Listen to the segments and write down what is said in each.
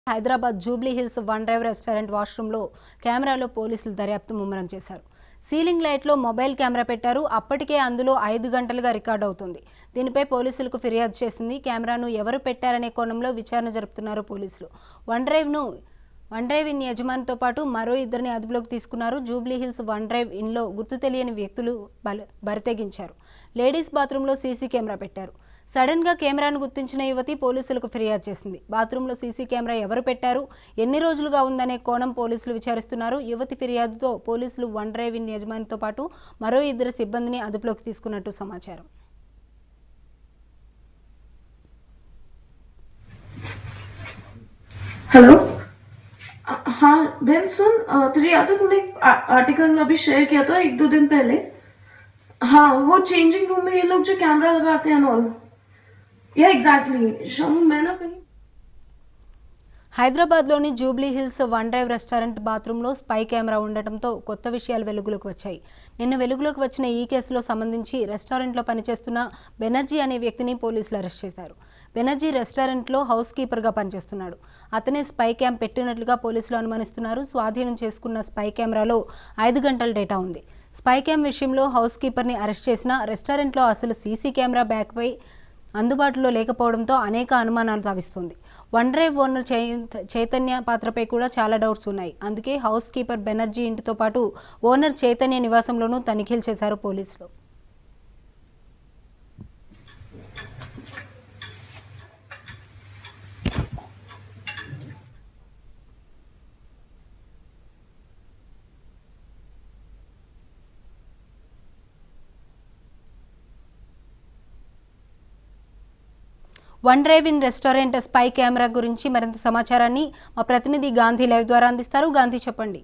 Hyderabad Jubilee hills one drive restaurant వాష్రూమ్లో కెమెరాలో పోలీసులు దర్యాప్తు ముమ్మరం చేశారు సీలింగ్ లైట్లో మొబైల్ కెమెరా పెట్టారు అప్పటికే అందులో ఐదు గంటలుగా రికార్డ్ అవుతుంది దీనిపై పోలీసులకు ఫిర్యాదు చేసింది కెమెరాను ఎవరు పెట్టారనే కోణంలో విచారణ జరుపుతున్నారు పోలీసులు వన్ డ్రైవ్ను వన్ డ్రైవ్ ఇన్ యజమానితో పాటు మరో ఇద్దరిని అదుపులోకి తీసుకున్నారు జూబ్లీ హిల్స్ వన్ డ్రైవ్ ఇన్లో గుర్తు తెలియని వ్యక్తులు బల బరితెగించారు లేడీస్ బాత్రూంలో సీసీ కెమెరా పెట్టారు సడన్ గా కెమెరాను గుర్తించిన యువతి పోలీసులకు ఫిర్యాదు చేసింది బాత్రూంలో సీసీ కెమెరా ఎవరు పెట్టారు ఎన్ని రోజులుగా ఉందనే కోణం పోలీసులు విచారిస్తున్నారు యువతి ఫిర్యాదుతో పోలీసులు వన్ డ్రైవ్ ఇన్ యజమానితో పాటు మరో ఇద్దరు సిబ్బందిని అదుపులోకి తీసుకున్నట్టు సమాచారం हेलो अ- हाँ बहन सुन अ, तुझे याद है तूने एक आ- आर्टिकल अभी शेयर किया था एक दो दिन पहले हाँ वो चेंजिंग रूम में ये लोग जो कैमरा लगाते हैं ऑल या एग्जैक्टली शाम मैं ना कहीं హైదరాబాద్లోని Jubilee hills one drive restaurant బాత్రూంలో స్పై కెమెరా ఉండటంతో కొత్త విషయాలు వెలుగులోకి వచ్చాయి నిన్న వెలుగులోకి వచ్చిన ఈ కేసులో సంబంధించి రెస్టారెంట్లో పనిచేస్తున్న బెనర్జీ అనే వ్యక్తిని పోలీసులు అరెస్ట్ చేశారు బెనర్జీ రెస్టారెంట్లో హౌస్ కీపర్గా పనిచేస్తున్నాడు అతనే స్పై క్యామ్ పెట్టినట్లుగా పోలీసులు అనుమానిస్తున్నారు స్వాధీనం చేసుకున్న స్పై కెమెరాలో ఐదు గంటల డేటా ఉంది స్పై క్యామ్ విషయంలో హౌస్ కీపర్ని అరెస్ట్ చేసిన రెస్టారెంట్లో అసలు సీసీ కెమెరా బ్యాక్పై అందుబాటులో లేకపోవడంతో అనేక అనుమానాలు తావిస్తుంది వన్ డ్రైవ్ ఓనర్ చై- చైతన్య పాత్రపై కూడా చాలా డౌట్స్ ఉన్నాయి అందుకే హౌస్ కీపర్ బెనర్జీ ఇంటితో పాటు ఓనర్ చైతన్య నివాసంలోనూ తనిఖీలు చేశారు పోలీసులు one drive in restaurant spy camera గురించి మరింత సమాచారాన్ని మా ప్రతినిధి గాంధీ లైవ్ ద్వారా అందిస్తారు గాంధీ చెప్పండి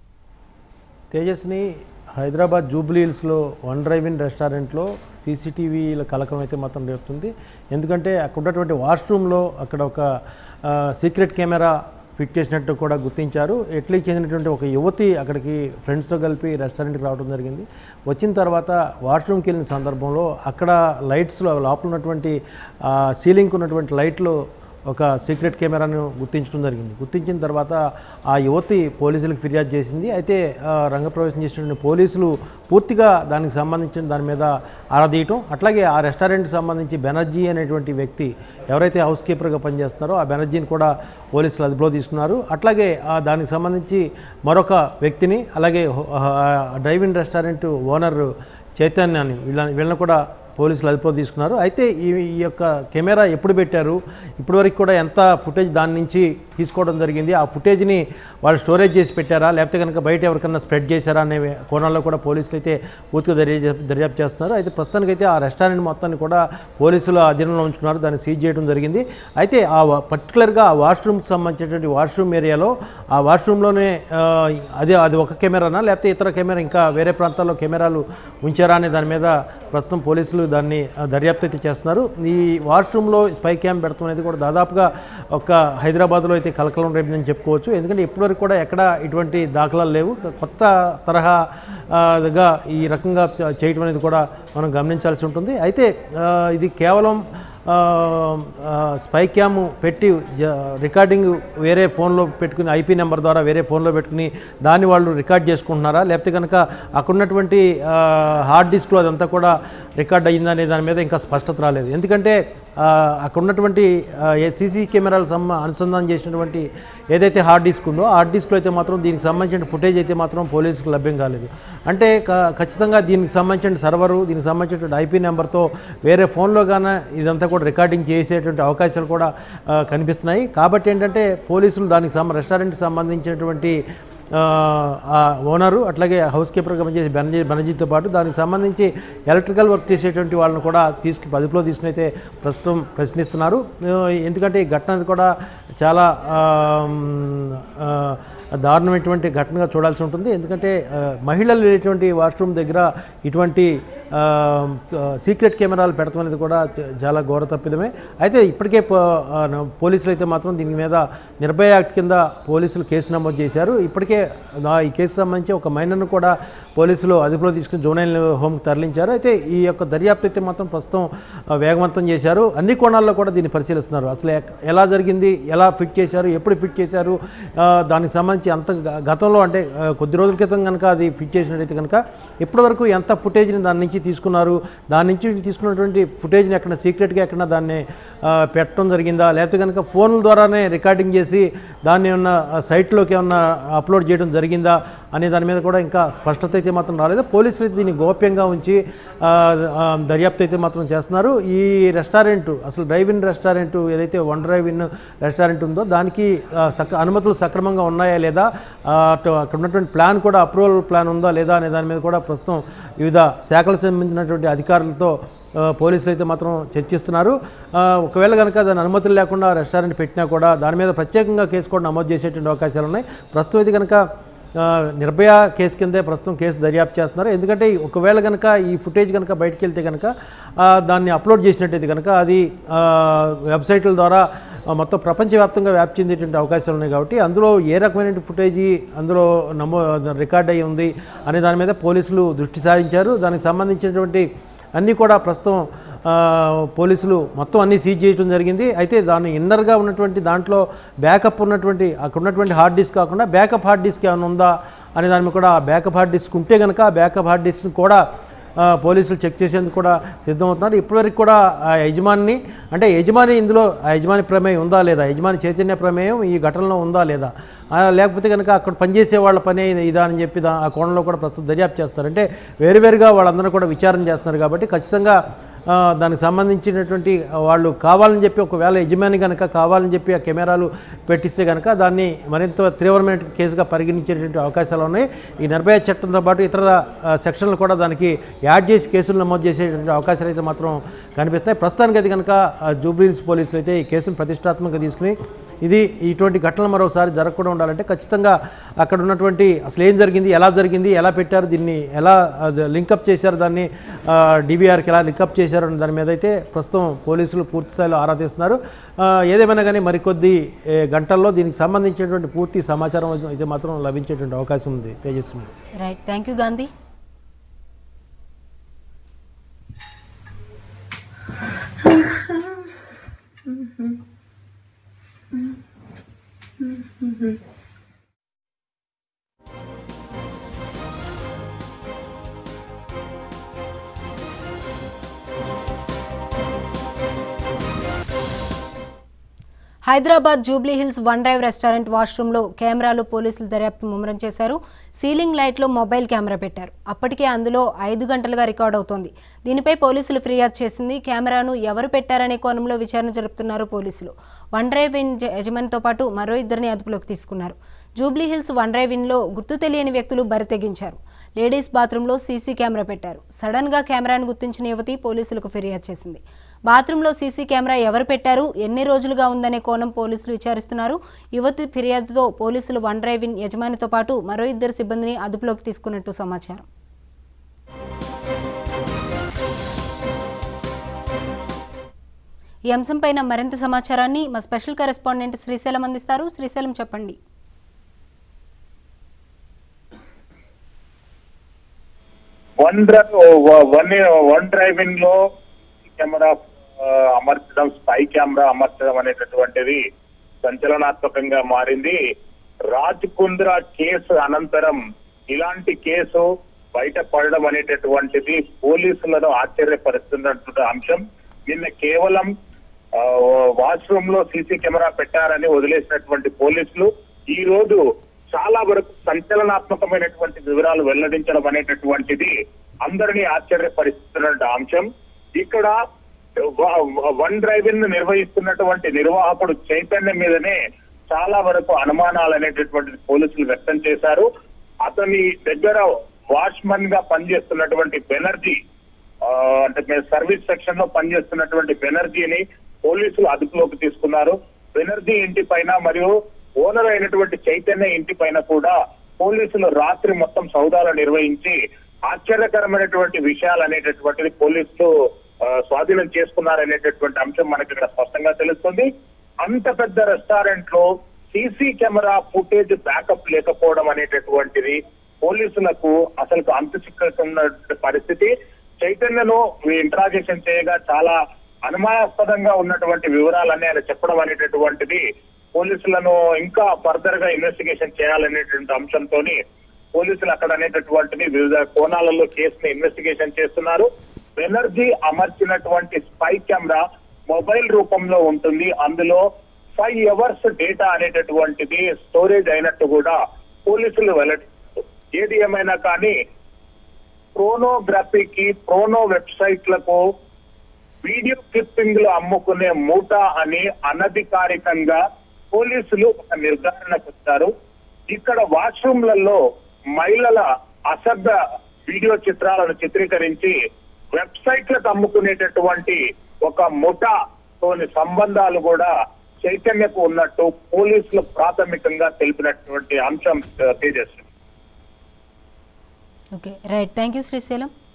తేజస్ని హైదరాబాద్ జూబ్లీ హిల్స్లో వన్ డ్రైవ్ ఇన్ రెస్టారెంట్లో సీసీటీవీల కలకం అయితే మాత్రం జరుగుతుంది ఎందుకంటే అక్కడ ఉన్నటువంటి వాష్రూమ్లో అక్కడ ఒక ఆ, సీక్రెట్ కెమెరా ఫిట్ చేసినట్టు కూడా గుర్తించారు ఎట్లీ చెందినటువంటి ఒక యువతి అక్కడికి ఫ్రెండ్స్తో కలిపి రెస్టారెంట్కి రావడం జరిగింది వచ్చిన తర్వాత వాష్రూమ్కి వెళ్ళిన సందర్భంలో అక్కడ లైట్స్లో లోపల ఉన్నటువంటి ఆ, సీలింగ్కి ఉన్నటువంటి లైట్లు ఒక సీక్రెట్ కెమెరాను గుర్తించడం జరిగింది గుర్తించిన తర్వాత ఆ యువతి పోలీసులకు ఫిర్యాదు చేసింది అయితే ఆ, రంగప్రవేశం చేసినటువంటి పోలీసులు పూర్తిగా దానికి సంబంధించిన దాని మీద ఆరా తీయటం అట్లాగే ఆ రెస్టారెంట్కి సంబంధించి బెనర్జీ అనేటువంటి వ్యక్తి ఎవరైతే హౌస్ కీపర్గా పనిచేస్తున్నారో ఆ బెనర్జీని కూడా పోలీసులు అదుపులో తీసుకున్నారు అట్లాగే ఆ దానికి సంబంధించి మరొక వ్యక్తిని అలాగే హో- ఆ, డ్రైవింగ్ రెస్టారెంట్ ఓనర్ చైతన్యాన్ని వీళ్ళ వీళ్ళని కూడా పోలీసులు అదుపులో తీసుకున్నారు అయితే ఈ ఈ యొక్క కెమెరా ఎప్పుడు పెట్టారు ఇప్పటివరకు కూడా ఎంత ఫుటేజ్ దాని నుంచి తీసుకోవడం జరిగింది ఆ ఫుటేజ్ని వాళ్ళు స్టోరేజ్ చేసి పెట్టారా లేకపోతే కనుక బయట ఎవరికన్నా స్ప్రెడ్ చేశారా అనే కోణాల్లో కూడా పోలీసులు అయితే పూర్తిగా దర్యా దర్యాప్తు చేస్తున్నారు అయితే ప్రస్తుతానికైతే ఆ రెస్టారెంట్ మొత్తాన్ని కూడా పోలీసులు అధీనంలో ఉంచుకున్నారు దాన్ని సీజ్ చేయడం జరిగింది అయితే ఆ వా- పర్టికులర్గా ఆ వాష్రూమ్కి సంబంధించినటువంటి వాష్రూమ్ ఏరియాలో ఆ వాష్రూమ్లోనే ఆ, అదే అది ఒక కెమెరానా లేకపోతే ఇతర కెమెరా ఇంకా వేరే ప్రాంతాల్లో కెమెరాలు ఉంచారా అనే దాని మీద ప్రస్తుతం పోలీసులు దాన్ని ఆ, దర్యాప్తు అయితే చేస్తున్నారు ఈ వాష్రూమ్లో స్పై క్యామ్ పెడతాం అనేది కూడా దాదాపుగా ఒక హైదరాబాద్లో అయితే కలకలం రేపిందని చెప్పుకోవచ్చు ఎందుకంటే ఇప్పటివరకు కూడా ఎక్కడ ఇటువంటి దాఖలాలు లేవు కొత్త తరహా ఆ, గా ఈ రకంగా చేయటం అనేది కూడా మనం గమనించాల్సి ఉంటుంది అయితే ఆ, ఇది కేవలం ఆ, ఆ, స్పై క్యామ్ పెట్టి జ- రికార్డింగ్ వేరే ఫోన్లో పెట్టుకుని ఐపీ నెంబర్ ద్వారా వేరే ఫోన్లో పెట్టుకుని దాన్ని వాళ్ళు రికార్డ్ చేసుకుంటున్నారా లేకపోతే కనుక అక్కడ ఉన్నటువంటి ఆ, హార్డ్ డిస్క్లో అదంతా కూడా రికార్డ్ అయ్యిందనే దాని మీద ఇంకా స్పష్టత రాలేదు ఎందుకంటే ఆ, అక్కడ ఉన్నటువంటి సీసీ కెమెరాలు సమ్మ అనుసంధానం చేసినటువంటి ఏదైతే హార్డ్ డిస్క్ ఉందో హార్డ్ డిస్క్లో అయితే మాత్రం దీనికి సంబంధించిన ఫుటేజ్ అయితే మాత్రం పోలీసులకు లభ్యం కాలేదు అంటే క- ఖచ్చితంగా దీనికి సంబంధించిన సర్వరు దీనికి సంబంధించినటువంటి ఐపీ నెంబర్తో వేరే ఫోన్లో గాన ఇదంతా కూడా రికార్డింగ్ చేసేటువంటి అవకాశాలు కూడా ఆ, కనిపిస్తున్నాయి కాబట్టి ఏంటంటే పోలీసులు దానికి సంబ రెస్టారెంట్కి సంబంధించినటువంటి ఆ, ఆ ఓనరు అట్లాగే హౌస్ కీపర్గా పనిచేసే బెనర్జీ బెనర్జీతో పాటు దానికి సంబంధించి ఎలక్ట్రికల్ వర్క్ చేసేటువంటి వాళ్ళని కూడా తీసుకు అదుపులో తీసుకుని అయితే ప్రస్తుతం ప్రశ్నిస్తున్నారు ఆ, ఎందుకంటే ఈ ఘటన అనేది కూడా చాలా ఆ, మ్, ఆ, దారుణమైనటువంటి ఘటనగా చూడాల్సి ఉంటుంది ఎందుకంటే ఆ, మహిళలు లేనటువంటి వాష్రూమ్ దగ్గర ఇటువంటి ఆ, సీక్రెట్ కెమెరాలు పెడతాం అనేది కూడా చ- చాలా ఘోర తప్పిదమే అయితే ఇప్పటికే పో- ఆ, న- పోలీసులు అయితే మాత్రం దీని మీద నిర్భయ యాక్ట్ కింద పోలీసులు కేసు నమోదు చేశారు ఇప్పటికే ఆ ఈ కేసు సంబంధించి ఒక మైనర్ను కూడా పోలీసులు అదుపులో తీసుకుని జోనైల్ హోమ్కి తరలించారు అయితే ఈ యొక్క దర్యాప్తు అయితే మాత్రం ప్రస్తుతం ఆ, వేగవంతం చేశారు అన్ని కోణాల్లో కూడా దీన్ని పరిశీలిస్తున్నారు అసలు ఎక్- ఎలా జరిగింది ఎలా ఫిట్ చేశారు ఎప్పుడు ఫిట్ చేశారు ఆ, దానికి సంబంధించి అంత గ- గతంలో అంటే ఆ, కొద్ది రోజుల క్రితం కనుక అది ఫిట్ చేసినట్టయితే కనుక ఇప్పటివరకు ఎంత ఫుటేజ్ని దాని నుంచి తీసుకున్నారు దాని నుంచి తీసుకున్నటువంటి ఫుటేజ్ని ఎక్కడ సీక్రెట్గా ఎక్కడ దాన్ని ఆ, పెట్టడం జరిగిందా లేకపోతే కనుక ఫోన్ల ద్వారానే రికార్డింగ్ చేసి దాన్ని ఏమన్నా ఆ సైట్లోకి ఏమన్నా అప్లోడ్ చేయడం జరిగిందా అనే దాని మీద కూడా ఇంకా స్పష్టత అయితే మాత్రం రాలేదు పోలీసులు అయితే దీన్ని గోప్యంగా ఉంచి ఆ, ఆ, దర్యాప్తు అయితే మాత్రం చేస్తున్నారు ఈ రెస్టారెంట్ అసలు డ్రైవ్ ఇన్ రెస్టారెంట్ ఏదైతే వన్ డ్రైవ్ ఇన్ రెస్టారెంట్ ఉందో దానికి ఆ, సక్ అనుమతులు సక్రమంగా ఉన్నాయా లేదా ఆ, అటు అక్కడ ఉన్నటువంటి ప్లాన్ కూడా అప్రూవల్ ప్లాన్ ఉందా లేదా అనే దాని మీద కూడా ప్రస్తుతం వివిధ శాఖలకు సంబంధించినటువంటి అధికారులతో ఆ, పోలీసులు అయితే మాత్రం చర్చిస్తున్నారు ఆ, ఒకవేళ కనుక దాని అనుమతులు లేకుండా రెస్టారెంట్ పెట్టినా కూడా దాని మీద ప్రత్యేకంగా కేసు కూడా నమోదు చేసేటువంటి అవకాశాలు ఉన్నాయి ప్రస్తుతం ఇది కనుక ఆ, నిర్భయ కేసు కిందే ప్రస్తుతం కేసు దర్యాప్తు చేస్తున్నారు ఎందుకంటే ఈ ఒకవేళ కనుక ఈ ఫుటేజ్ కనుక బయటకు వెళ్తే కనుక ఆ, దాన్ని అప్లోడ్ చేసినట్టయితే కనుక అది ఆ, వెబ్సైట్ల ద్వారా ఆ, మొత్తం ప్రపంచవ్యాప్తంగా వ్యాప్తి చెందేటువంటి అవకాశాలు ఉన్నాయి కాబట్టి అందులో ఏ రకమైన ఫుటేజీ అందులో నమో రికార్డ్ అయ్యి ఉంది అనే దాని మీద పోలీసులు దృష్టి సారించారు దానికి సంబంధించినటువంటి అన్నీ కూడా ప్రస్తుతం ఆ, పోలీసులు మొత్తం అన్నీ సీజ్ చేయడం జరిగింది అయితే దాని ఇన్నర్గా ఉన్నటువంటి దాంట్లో బ్యాకప్ ఉన్నటువంటి అక్కడ ఉన్నటువంటి హార్డ్ డిస్క్ కాకుండా బ్యాకప్ హార్డ్ డిస్క్ ఏమైనా ఉందా అనే దాని మీద కూడా ఆ బ్యాకప్ హార్డ్ డిస్క్ ఉంటే కనుక ఆ బ్యాకప్ హార్డ్ డిస్క్ని కూడా ఆ, పోలీసులు చెక్ చేసేందుకు కూడా సిద్ధమవుతున్నారు ఇప్పటివరకు కూడా ఆ యజమానిని అంటే యజమాని ఇందులో ఆ యజమాని ప్రమేయం ఉందా లేదా యజమాని చైతన్య ప్రమేయం ఈ ఘటనలో ఉందా లేదా ఆ, లేకపోతే కనుక అక్కడ పనిచేసే వాళ్ళ పనే ఇది- ఇదా అని చెప్పి దా- ఆ కోణంలో కూడా ప్రస్తుతం దర్యాప్తు చేస్తారు అంటే వేరువేరుగా వాళ్ళందరూ కూడా విచారణ చేస్తున్నారు కాబట్టి ఖచ్చితంగా ఆ, దానికి సంబంధించినటువంటి వాళ్ళు కావాలని చెప్పి ఒకవేళ యజమాని కనుక కావాలని చెప్పి ఆ కెమెరాలు పెట్టిస్తే కనుక దాన్ని మరింత తీవ్రమైన కేసుగా పరిగణించేటువంటి అవకాశాలు ఉన్నాయి ఈ నిర్భయ చట్టంతో పాటు ఇతర ఆ, సెక్షన్లు కూడా దానికి యాడ్ చేసి కేసులు నమోదు చేసేటువంటి అవకాశాలు అయితే మాత్రం కనిపిస్తాయి ప్రస్తుతానికి అది కనుక ఆ, జూబ్లీహిల్స్ పోలీసులు అయితే ఈ కేసును ప్రతిష్టాత్మకంగా తీసుకుని ఇది ఇటువంటి ఘటనలు మరోసారి జరగకుండా ఉండాలంటే ఖచ్చితంగా అక్కడ ఉన్నటువంటి అసలు ఏం జరిగింది ఎలా జరిగింది ఎలా పెట్టారు దీన్ని ఎలా లింకప్ చేశారు దాన్ని డిబిఆర్కి ఎలా లింకప్ చేశారు అనే దాని మీద అయితే ప్రస్తుతం పోలీసులు పూర్తి స్థాయిలో ఆరా తీస్తున్నారు ఆ, ఏదేమైనా కానీ మరికొద్ది ఏ, గంటల్లో దీనికి సంబంధించినటువంటి పూర్తి సమాచారం అయితే మాత్రం లభించేటువంటి అవకాశం ఉంది Tejaswi right thank you Gandhi Hyderabad Jubilee hills one drive restaurant వాష్రూమ్లో కెమెరాలు పోలీసులు దర్యాప్తు ముమ్మరం చేశారు సీలింగ్ లైట్లో మొబైల్ కెమెరా పెట్టారు అప్పటికే అందులో ఐదు గంటలుగా రికార్డ్ అవుతోంది దీనిపై పోలీసులు ఫిర్యాదు చేసింది కెమెరాను ఎవరు పెట్టారనే కోణంలో విచారణ జరుపుతున్నారు పోలీసులు వన్ డ్రైవ్ ఇన్ జ- యజమానితో పాటు మరో ఇద్దరిని అదుపులోకి తీసుకున్నారు జూబ్లీ హిల్స్ వన్ డ్రైవ్ ఇన్లో గుర్తు తెలియని వ్యక్తులు బరితెగించారు లేడీస్ బాత్రూంలో సీసీ కెమెరా పెట్టారు సడన్గా కెమెరాను గుర్తించిన యువతి పోలీసులకు ఫిర్యాదు చేసింది బాత్రూంలో సీసీ కెమెరా ఎవరు పెట్టారు ఎన్ని రోజులుగా ఉందనే కోణం పోలీసులు విచారిస్తున్నారు యువతి ఫిర్యాదుతో పోలీసులు వన్ డ్రైవ్ ఇన్ యజమానితో పాటు మరో ఇద్దరు సిబ్బందిని అదుపులోకి తీసుకున్నట్టు సమాచారం ఈ అంశంపైన మరింత సమాచారాన్ని మా స్పెషల్ కరెస్పాండెంట్ శ్రీశైలం అందిస్తారు శ్రీశైలం చెప్పండి one drive one one driving లో కెమెరా ఆ, అమర్చడం స్పై కెమెరా అమర్చడం అనేటటువంటిది సంచలనాత్మకంగా మారింది రాజ్ కుంద్రా కేసు అనంతరం ఇలాంటి కేసు బయటపడడం అనేటటువంటిది పోలీసులను ఆశ్చర్యపరుస్తున్నటువంటి అంశం నిన్న కేవలం వాష్రూమ్ లో సీసీ కెమెరా పెట్టారని వదిలేసినటువంటి పోలీసులు ఈ రోజు చాలా వరకు సంచలనాత్మకమైనటువంటి వివరాలు వెల్లడించడం అనేటటువంటిది అందరినీ ఆశ్చర్యపరుస్తున్న అంశం ఇక్కడ వ- వన్ డ్రైవ్ ఇన్ నిర్వహిస్తున్నటువంటి నిర్వాహకుడు చైతన్యం మీదనే చాలా వరకు అనుమానాలు అనేటటువంటిది పోలీసులు వ్యక్తం చేశారు అతని దగ్గర వాచ్మన్ గా పనిచేస్తున్నటువంటి బెనర్జీ ఆ, అంటే మేము సర్వీస్ సెక్షన్ లో పనిచేస్తున్నటువంటి బెనర్జీని పోలీసులు అదుపులోకి తీసుకున్నారు బెనర్జీ ఇంటి పైన మరియు ఓనర్ అయినటువంటి చైతన్య ఇంటి పైన కూడా పోలీసులు రాత్రి మొత్తం సౌదాలు నిర్వహించి ఆశ్చర్యకరమైనటువంటి విషయాలు అనేటటువంటిది పోలీసులు ఆ, స్వాధీనం చేసుకున్నారనేటటువంటి అంశం మనకి ఇక్కడ స్పష్టంగా తెలుస్తుంది అంత పెద్ద రెస్టారెంట్ లో సీసీ కెమెరా ఫుటేజ్ బ్యాకప్ లేకపోవడం అనేటటువంటిది పోలీసులకు అసలు అంతు చిక్కుతున్న పరిస్థితి చైతన్యను ఇంట్రాగేషన్ చేయగా చాలా అనుమానాస్పదంగా ఉన్నటువంటి వివరాలన్నీ ఆయన చెప్పడం అనేటటువంటిది పోలీసులను ఇంకా ఫర్దర్ గా ఇన్వెస్టిగేషన్ చేయాలనేటువంటి అంశంతో పోలీసులు అక్కడ అనేటటువంటిది వివిధ కోణాలలో కేసుని ఇన్వెస్టిగేషన్ చేస్తున్నారు బెనర్జీ అమర్చినటువంటి స్పై కెమెరా మొబైల్ రూపంలో ఉంటుంది అందులో ఫైవ్ అవర్స్ డేటా అనేటటువంటిది స్టోరేజ్ అయినట్టు కూడా పోలీసులు వెల్లడిస్తారు ఏది ఏమైనా కానీ ప్రోనోగ్రఫీకి ప్రోనో వెబ్సైట్లకు వీడియో క్లిప్పింగ్లు అమ్ముకునే మూట అని అనధికారికంగా పోలీసులు ఒక నిర్ధారణకు వచ్చారు ఇక్కడ వాష్రూమ్లలో మహిళల అసభ్య వీడియో చిత్రాలను చిత్రీకరించి వెబ్సైట్లకు అమ్ముకునేటటువంటి ఒక ముఠాతోని సంబంధాలు కూడా చైతన్యకు ఉన్నట్టు పోలీసులు ప్రాథమికంగా తెలిపినటువంటి అంశం ఆ, Tejaswi okay right thank you Srisailam